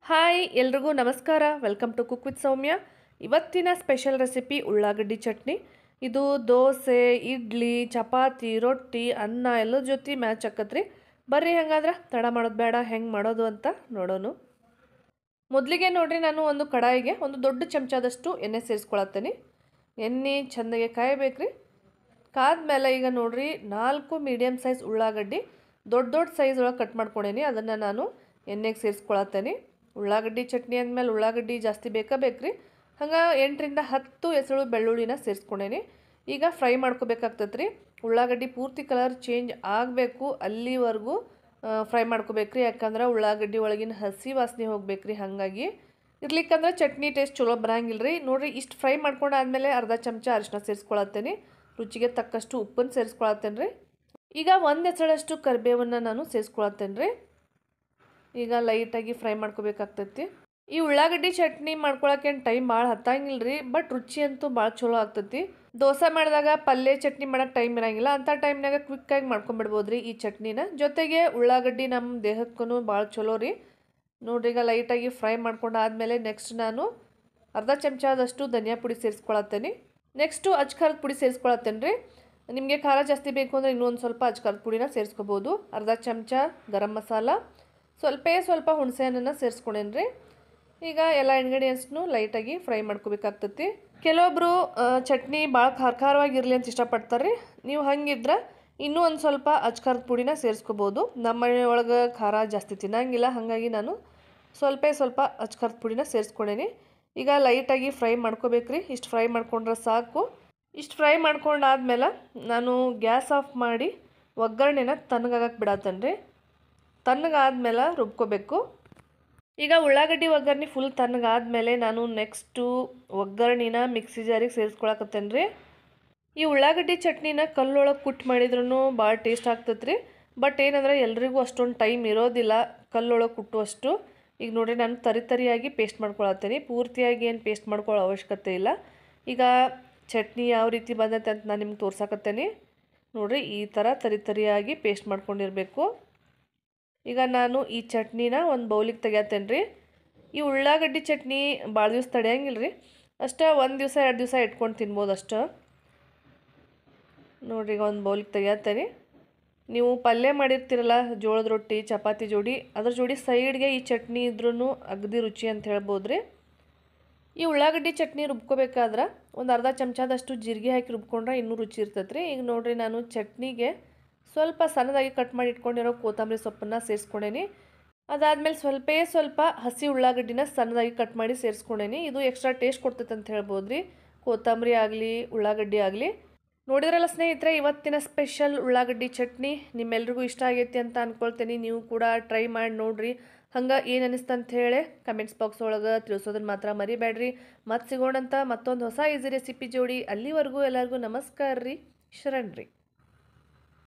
hi ಎಲ್ರಿಗೂ ನಮಸ್ಕಾರ welcome to cook with Soumya ಇವತ್ತಿನ ಸ್ಪೆಷಲ್ ರೆಸಿಪಿ ಉಳ್ಳಾಗಡ್ಡಿ ಚಟ್ನಿ ಇದು ದೋಸೆ ಇಡ್ಲಿ ಚಪಾತಿ ರೊಟ್ಟಿ ಅನ್ನ ಎಲ್ಲರ ಜೊತೆ ಮ್ಯಾಚ್ ಆಕತ್ರಿ ಬರ್ರಿ ಹಂಗಾದ್ರೆ ತಡ ಮಾಡೋದು ಬೇಡ ಹೆಂಗೆ ಮಾಡೋದು ಅಂತ ನೋಡೋಣ ಮೊದಲಿಗೆ ನೋಡ್ರಿ ನಾನು ಒಂದು ಕಡಾಯಿಗೆ ಒಂದು ದೊಡ್ಡ ಚಮಚದಷ್ಟು ಎಣ್ಣೆ ಸೇರಿಸ್ಕೊಳತ್ತೇನೆ ಎಣ್ಣೆ ಚೆಂದಾಗೆ ಕಾಯಬೇಕ್ರಿ ಕಾದ್ಮೇಲೆ ಈಗ ನೋಡ್ರಿ ನಾಲ್ಕು ಮೀಡಿಯಮ್ ಸೈಜ್ ಉಳ್ಳಾಗಡ್ಡಿ ದೊಡ್ಡ ದೊಡ್ಡ ಸೈಜ್ ಒಳಗೆ ಕಟ್ ಮಾಡ್ಕೊಂಡೇನಿ ಅದನ್ನು ನಾನು ಎಣ್ಣೆಗೆ ಸೇರಿಸ್ಕೊಳತ್ತೇನೆ ಉಳ್ಳಾಗಡ್ಡಿ ಚಟ್ನಿ ಅಂದಮೇಲೆ ಉಳ್ಳಾಗಡ್ಡಿ ಜಾಸ್ತಿ ಬೇಕಾ ಬೇಕ್ರಿ ಹಂಗೆ ಎಂಟರಿಂದ ಹತ್ತು ಹೆಸರು ಬೆಳ್ಳುಳ್ಳಿನ ಸೇರಿಸ್ಕೊಂಡೇನಿ ಈಗ ಫ್ರೈ ಮಾಡ್ಕೋಬೇಕಾಗ್ತದೆ ರೀ ಉಳ್ಳಾಗಡ್ಡಿ ಪೂರ್ತಿ ಕಲರ್ ಚೇಂಜ್ ಆಗಬೇಕು ಅಲ್ಲಿವರೆಗೂ ಫ್ರೈ ಮಾಡ್ಕೋಬೇಕ್ರಿ ಯಾಕಂದ್ರೆ ಉಳ್ಳಾಗಡ್ಡಿ ಒಳಗಿನ ಹಸಿ ವಾಸನೆ ಹೋಗ್ಬೇಕ್ರಿ ಹಾಗಾಗಿ ಇರ್ಲಿಕ್ಕಂದ್ರೆ ಚಟ್ನಿ ಟೇಸ್ಟ್ ಚಲೋ ಬರಂಗಿಲ್ಲ ರೀ ನೋಡಿರಿ ಇಷ್ಟು ಫ್ರೈ ಮಾಡ್ಕೊಂಡಾದ್ಮೇಲೆ ಅರ್ಧ ಚಮಚ ಅರಿಶಿನ ಸೇರಿಸ್ಕೊಳತ್ತೇನೆ ರುಚಿಗೆ ತಕ್ಕಷ್ಟು ಉಪ್ಪನ್ನು ಸೇರಿಸ್ಕೊಳತ್ತೇನೆ ರೀ ಈಗ ಒಂದು ಹೆಸಳಷ್ಟು ಕರಿಬೇವನ್ನು ನಾನು ಸೇರಿಸ್ಕೊಳತ್ತೇನೆ ರೀ ಈಗ ಲೈಟಾಗಿ ಫ್ರೈ ಮಾಡ್ಕೋಬೇಕಾಗ್ತೈತಿ ಈ ಉಳ್ಳಾಗಡ್ಡಿ ಚಟ್ನಿ ಮಾಡ್ಕೊಳಕ್ಕೆ ಟೈಮ್ ಭಾಳ ಹತ್ತಂಗಿಲ್ಲ ರೀ ಬಟ್ ರುಚಿ ಅಂತೂ ಭಾಳ ಚಲೋ ಆಗ್ತೈತಿ ದೋಸೆ ಮಾಡಿದಾಗ ಪಲ್ಯ ಚಟ್ನಿ ಮಾಡೋಕೆ ಟೈಮ್ ಇರಂಗಿಲ್ಲ ಅಂಥ ಟೈಮ್ನಾಗ ಕ್ವಿಕ್ಕಾಗಿ ಮಾಡ್ಕೊಂಬಿಡ್ಬೋದು ರೀ ಈ ಚಟ್ನಿನ ಜೊತೆಗೆ ಉಳ್ಳಾಗಡ್ಡಿ ನಮ್ಮ ದೇಹಕ್ಕೂ ಭಾಳ ಚಲೋ ರೀ ನೋಡ್ರಿ ಈಗ ಲೈಟಾಗಿ ಫ್ರೈ ಮಾಡ್ಕೊಂಡಾದ್ಮೇಲೆ ನೆಕ್ಸ್ಟ್ ನಾನು ಅರ್ಧ ಚಮಚದಷ್ಟು ಧನಿಯಾ ಪುಡಿ ಸೇರಿಸ್ಕೊಳತ್ತೇನೆ ನೆಕ್ಸ್ಟು ಅಚ್ಕಾರದ ಪುಡಿ ಸೇರಿಸ್ಕೊಳತ್ತೇನೆ ರೀ ನಿಮಗೆ ಖಾರ ಜಾಸ್ತಿ ಬೇಕು ಅಂದರೆ ಇನ್ನೊಂದು ಸ್ವಲ್ಪ ಅಚ್ಕಾರದ ಪುಡಿನ ಸೇರಿಸ್ಕೋಬೋದು ಅರ್ಧ ಚಮಚ ಗರಂ ಮಸಾಲ ಸ್ವಲ್ಪೇ ಸ್ವಲ್ಪ ಹುಣಸೆ ಹಣ್ಣನ್ನು ಸೇರಿಸ್ಕೊಂಡೇನಿ ರೀ ಈಗ ಎಲ್ಲ ಇಂಗ್ರೀಡಿಯೆಂಟ್ಸ್ನು ಲೈಟಾಗಿ ಫ್ರೈ ಮಾಡ್ಕೋಬೇಕಾಗ್ತೈತಿ ಕೆಲವೊಬ್ಬರು ಚಟ್ನಿ ಭಾಳ ಖಾರ ಖಾರವಾಗಿರಲಿ ಅಂತ ಇಷ್ಟಪಡ್ತಾರೆ ರೀ ನೀವು ಹಂಗಿದ್ರೆ ಇನ್ನೂ ಒಂದು ಸ್ವಲ್ಪ ಅಚ್ಕಾರದ ಪುಡಿನ ಸೇರಿಸ್ಕೋಬೋದು ನಮ್ಮ ಮನೆ ಒಳಗೆ ಖಾರ ಜಾಸ್ತಿ ತಿನ್ನಂಗಿಲ್ಲ ಹಾಗಾಗಿ ನಾನು ಸ್ವಲ್ಪ ಸ್ವಲ್ಪ ಅಚ್ಕಾರದ ಪುಡಿನ ಸೇರಿಸ್ಕೊಂಡೇನಿ ಈಗ ಲೈಟಾಗಿ ಫ್ರೈ ಮಾಡ್ಕೋಬೇಕ್ರಿ ಇಷ್ಟು ಫ್ರೈ ಮಾಡ್ಕೊಂಡ್ರೆ ಸಾಕು ಇಷ್ಟು ಫ್ರೈ ಮಾಡ್ಕೊಂಡಾದ್ಮೇಲೆ ನಾನು ಗ್ಯಾಸ್ ಆಫ್ ಮಾಡಿ ಒಗ್ಗರಣೆನ ತಣ್ಣಗಾಗಕ್ಕೆ ಬಿಡತ್ತೇನೆ ರೀ ತಣ್ಣಗಾದ್ಮೇಲೆ ರುಬ್ಕೋಬೇಕು ಈಗ ಉಳ್ಳಾಗಡ್ಡಿ ಒಗ್ಗರಣೆ ಫುಲ್ ತಣ್ಣಗಾದ್ಮೇಲೆ ನಾನು ನೆಕ್ಸ್ಟು ಒಗ್ಗರಣೆನ ಮಿಕ್ಸಿ ಜಾರಿಗೆ ಸೇರಿಸ್ಕೊಳಕತ್ತೇನೆ ರೀ ಈ ಉಳ್ಳಾಗಡ್ಡಿ ಚಟ್ನಿನ ಕಲ್ಲೊಳಗೆ ಕುಟ್ಟು ಮಾಡಿದ್ರೂ ಭಾಳ ಟೇಸ್ಟ್ ಆಗ್ತೈತೆ ರೀ ಬಟ್ ಏನಂದ್ರೆ ಎಲ್ರಿಗೂ ಅಷ್ಟೊಂದು ಟೈಮ್ ಇರೋದಿಲ್ಲ ಕಲ್ಲೊಳಗೆ ಕುಟ್ಟುವಷ್ಟು ಈಗ ನೋಡಿರಿ ನಾನು ತರಿ ತರಿಯಾಗಿ ಪೇಸ್ಟ್ ಮಾಡ್ಕೊಳತ್ತೇನೆ ಪೂರ್ತಿಯಾಗಿ ಏನು ಪೇಸ್ಟ್ ಮಾಡ್ಕೊಳ್ಳೋ ಅವಶ್ಯಕತೆ ಇಲ್ಲ ಈಗ ಚಟ್ನಿ ಯಾವ ರೀತಿ ಬಂದೈತೆ ಅಂತ ನಾನು ನಿಮ್ಗೆ ತೋರ್ಸಕತ್ತೇನೆ ನೋಡಿರಿ ಈ ಥರ ತರಿ ತರಿಯಾಗಿ ಪೇಸ್ಟ್ ಮಾಡ್ಕೊಂಡಿರಬೇಕು ಈಗ ನಾನು ಈ ಚಟ್ನಿನ ಒಂದು ಬೌಲಿಗೆ ತೆಗಿಯತ್ತೇನೆ ರೀ ಈ ಉಳ್ಳಾಗಡ್ಡಿ ಚಟ್ನಿ ಭಾಳ ದಿವ್ಸ ತಡೆಯಂಗಿಲ್ಲ ರೀ ಅಷ್ಟೇ ಒಂದು ದಿವಸ ಎರಡು ದಿವಸ ಇಟ್ಕೊಂಡು ತಿನ್ಬೋದು ಅಷ್ಟೇ ನೋಡಿರಿ ಈಗ ಒಂದು ಬೌಲಿಗೆ ತೆಗಿಯತ್ತೇನೆ ನೀವು ಪಲ್ಯ ಮಾಡಿರ್ತೀರಲ್ಲ ಜೋಳದ ರೊಟ್ಟಿ ಚಪಾತಿ ಜೋಡಿ ಅದ್ರ ಜೋಡಿ ಸೈಡ್ಗೆ ಈ ಚಟ್ನಿ ಇದ್ರೂ ಅಗದಿ ರುಚಿ ಅಂತ ಹೇಳ್ಬೋದು ರೀ ಈ ಉಳ್ಳಾಗಡ್ಡಿ ಚಟ್ನಿ ರುಬ್ಕೋಬೇಕಾದ್ರೆ ಒಂದು ಅರ್ಧ ಚಮಚದಷ್ಟು ಜೀರಿಗೆ ಹಾಕಿ ರುಬ್ಕೊಂಡ್ರೆ ಇನ್ನೂ ರುಚಿ ಇರ್ತೈತೆ ರೀ ಈಗ ನೋಡಿರಿ ನಾನು ಚಟ್ನಿಗೆ ಸ್ವಲ್ಪ ಸಣ್ಣದಾಗಿ ಕಟ್ ಮಾಡಿ ಇಟ್ಕೊಂಡಿರೋ ಕೊತ್ತಂಬರಿ ಸೊಪ್ಪನ್ನು ಸೇರಿಸ್ಕೊಂಡೇನಿ ಅದಾದಮೇಲೆ ಸ್ವಲ್ಪೇ ಸ್ವಲ್ಪ ಹಸಿ ಉಳ್ಳಾಗಡ್ಡಿನ ಸಣ್ಣದಾಗಿ ಕಟ್ ಮಾಡಿ ಸೇರಿಸ್ಕೊಂಡೇನಿ ಇದು ಎಕ್ಸ್ಟ್ರಾ ಟೇಸ್ಟ್ ಕೊಡ್ತೈತೆ ಅಂತ ಹೇಳ್ಬೋದು ರೀ ಕೊತ್ತಂಬರಿ ಆಗಲಿ ಉಳ್ಳಾಗಡ್ಡಿ ಆಗಲಿ ನೋಡಿದ್ರಲ್ಲ ಸ್ನೇಹಿತರೆ ಇವತ್ತಿನ ಸ್ಪೆಷಲ್ ಉಳ್ಳಾಗಡ್ಡಿ ಚಟ್ನಿ ನಿಮ್ಮೆಲ್ರಿಗೂ ಇಷ್ಟ ಆಗೈತಿ ಅಂತ ಅಂದ್ಕೊಳ್ತೀನಿ ನೀವು ಕೂಡ ಟ್ರೈ ಮಾಡಿ ನೋಡಿರಿ ಹಂಗೆ ಏನು ಅನಿಸ್ತು ಅಂತ ಹೇಳಿ ಕಮೆಂಟ್ಸ್ ಬಾಕ್ಸ್ ಒಳಗೆ ತಿಳಿಸೋದನ್ನ ಮಾತ್ರ ಮರಿಬೇಡ್ರಿ ಮತ್ತೆ ಸಿಗೋಣಂತ ಮತ್ತೊಂದು ಹೊಸ ಈಸಿ ರೆಸಿಪಿ ಜೋಡಿ ಅಲ್ಲಿವರೆಗೂ ಎಲ್ಲರಿಗೂ ನಮಸ್ಕಾರ ರೀ ಶರಣ್ ರೀ